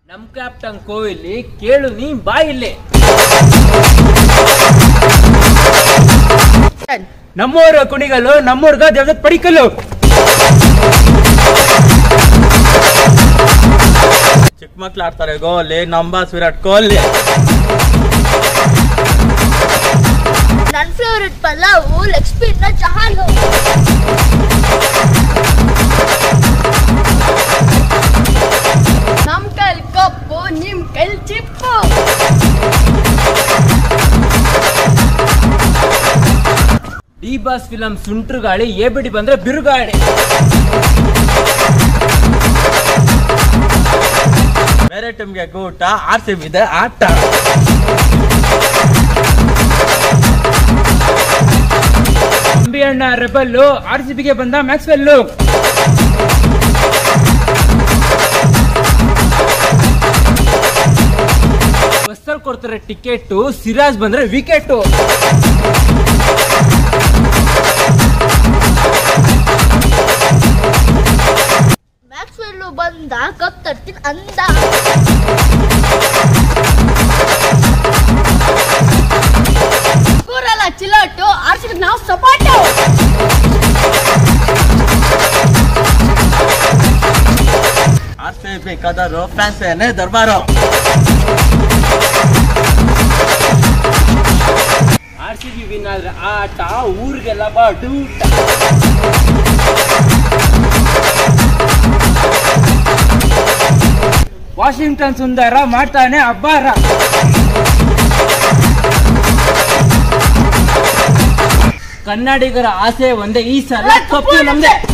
ನಮ್ ಕ್ಯಾಪ್ಟನ್ ಕೊಹ್ಲಿ ಕೇಳು ನೀ ಬಾ ಇಲ್ಲಿ ನಮ್ಮೂರ ಕುಣಿಗಲು ನಮ್ಮೂರ್ಗ ದೇವದತ್ ಪಡಿಕಲು ಚಿಕ್ಕ ಮಕ್ಳು ಆಡ್ತಾರೆ ಗೋಲಿ ನಂಬಾಸ್ ವಿರಾಟ್ ಕೊಹ್ಲಿ ನನ್ನ ಫೇವ್ರೆಟ್ ಪಲಾವು ಲೆಗ್ ಸ್ಪಿನ್ ಚಹಾಲು ನಮ್ ಕೈಲ್ ಕಪ್ಪು ನಿಮ್ ಕೈಲ್ ಚಿಪ್ಪು ಡಿ ಬಾಸ್ ಫಿಲಂ ಸುಂಟ್ರು ಗಾಳಿ ಎ ಬಿಡಿ ಬಂದ್ರೆ ಬಿರುಗಾಳಿ ಬೇರೆ ಟೀಮ್ಗೆ ಗೂಟ ಆರ್ ಸಿ ಇದೆ ಆಟ ಅಂಬಿ ಅಣ್ಣ ರೆಬಲ್ಲು ಆರ್ ಸಿ ಬಿಗೆ ಬಂದ ಮ್ಯಾಕ್ಸ್ವೆಲ್ಲು ಬಸ್ಸಲ್ಲಿ ಕೊಡ್ತಾರೆ ಟಿಕೆಟ್ ಸಿರಾಜ್ ಬಂದ್ರೆ ವಿಕೆಟ್ ಮ್ಯಾಕ್ಸ್ವೆಲ್ಲು ಬಂದ ಕಪ್ ತರ್ತೀನಿ ಅಂದ ಕೂರಲ್ಲ ಚಿಲೋಟು ಆರ್ ಸಿ ನಾವು ಸಪಾಟು ಆರ್ ಸಿ ಬಿ ಕದರು ಫ್ಯಾನ್ಸ್ ಏನೇ ದರ್ಬಾರು ಆರ್ ಸಿ ಬಿ ವಿನ್ ಆದ್ರೆ ಆಟ ಊರಿಗೆಲ್ಲ ಬಾಡೂಟ ವಾಷಿಂಗ್ಟನ್ ಸುಂದರ ಮಾಡ್ತಾನೆ ಅಬ್ಬಾರ ಕನ್ನಡಿಗರ ಆಸೆ ಒಂದೇ ಈ ಸಲ ಕಪ್ಪು ನಮ್ದೆ